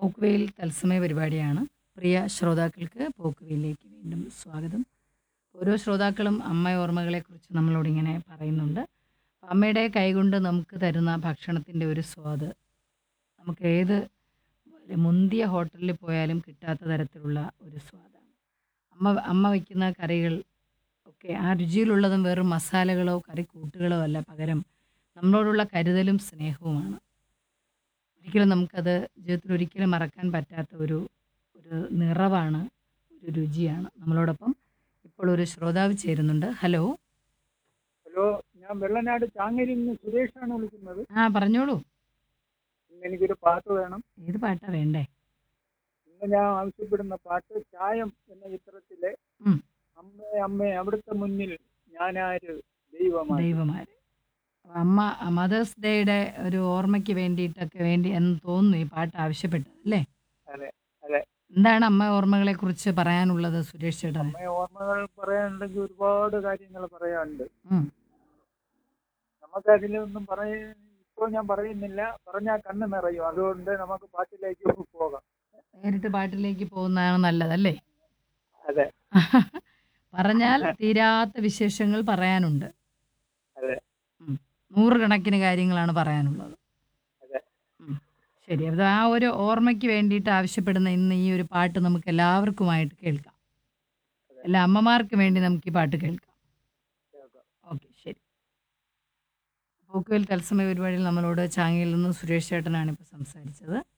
പോക്കുവെയിൽ തത്സമയ പരിപാടിയാണ് പ്രിയ ശ്രോതാക്കൾക്ക് പോക്കുവെയിലേക്ക് വീണ്ടും സ്വാഗതം ഓരോ ശ്രോതാക്കളും അമ്മ ഓർമ്മകളെക്കുറിച്ച് നമ്മളോട് ഇങ്ങനെ പറയുന്നുണ്ട് അമ്മയുടെ കൈകൊണ്ട് നമുക്ക് തരുന്ന ഭക്ഷണത്തിൻ്റെ ഒരു സ്വാദ് നമുക്ക് ഏത് മുന്തിയ ഹോട്ടലിൽ പോയാലും കിട്ടാത്ത തരത്തിലുള്ള ഒരു സ്വാദാണ് അമ്മ അമ്മ വയ്ക്കുന്ന കറികൾ ഒക്കെ ആ രുചിയിലുള്ളതും വെറും മസാലകളോ കറിക്കൂട്ടുകളോ അല്ല പകരം നമ്മളോടുള്ള കരുതലും സ്നേഹവുമാണ് ഒരിക്കലും നമുക്കത് ജീവിതത്തിൽ ഒരിക്കലും മറക്കാൻ പറ്റാത്ത ഒരു ഒരു നിറവാണ് ഒരു രുചിയാണ് നമ്മളോടൊപ്പം ഇപ്പോൾ ഒരു ശ്രോതാവ് ചേരുന്നുണ്ട് ഹലോ ഹലോ ഞാൻ വെള്ളനാട് ചാങ്ങരിൽ നിന്ന് സുരേഷാണ് വിളിക്കുന്നത് ആ പറഞ്ഞോളൂ ഇന്ന് എനിക്കൊരു പാട്ട് വേണം ഏത് പാട്ടാ വേണ്ടേ ഇന്ന് ഞാൻ ആവശ്യപ്പെടുന്ന പാട്ട് ചായം എന്ന ചിത്രത്തിലെ ഉം. അമ്മേ അമ്മേ അവിടുത്തെ മുന്നിൽ ഞാനാര് ദൈവമാണ് ദൈവമാര് അമ്മ മദേഴ്സ് ഡേയുടെ ഒരു ഓർമ്മയ്ക്ക് വേണ്ടിയിട്ടൊക്കെ വേണ്ടി എന്ന് തോന്നുന്നു ഈ പാട്ട് ആവശ്യപ്പെട്ടത് അല്ലേ അതെ അതെ എന്താണ് അമ്മ ഓർമ്മകളെ കുറിച്ച് പറയാനുള്ളത് സുരേഷ് ചേട്ടൻ അമ്മയെ ഓർമ്മകൾ പറയാനുണ്ടെങ്കിൽ ഒരുപാട് കാര്യങ്ങൾ പറയാനുണ്ട് ഉം. നമുക്ക് അതിലൊന്നും പറയ ഇപ്പോൾ ഞാൻ പറയുന്നില്ല പറഞ്ഞാൽ കണ്ണ് നിറയും അതുകൊണ്ട് നമുക്ക് പാട്ടിലേക്ക് പോകാം നേരിട്ട് പാട്ടിലേക്ക് പോകുന്നതാണ് നല്ലതല്ലേ അതെ പറഞ്ഞാൽ തീരാത്ത വിശേഷങ്ങൾ പറയാനുണ്ട് അതെ. ഉം. നൂറുകണക്കിന് കാര്യങ്ങളാണ് പറയാനുള്ളത് അതെ. ഉം. ശരി അത് ആ ഒരു ഓർമ്മയ്ക്ക് വേണ്ടിയിട്ട് ആവശ്യപ്പെടുന്ന ഇന്ന് ഈ ഒരു പാട്ട് നമുക്ക് എല്ലാവർക്കുമായിട്ട് കേൾക്കാം അതെ. എല്ലാ അമ്മമാർക്ക് വേണ്ടി നമുക്ക് ഈ പാട്ട് കേൾക്കാം കേൾക്കാം. ഓക്കെ ശരി പോക്കുവൽ തത്സമയ പരിപാടിയിൽ നമ്മളോട് ചാങ്ങയിൽ നിന്ന് സുരേഷ് ചേട്ടനാണ് ഇപ്പോൾ സംസാരിച്ചത്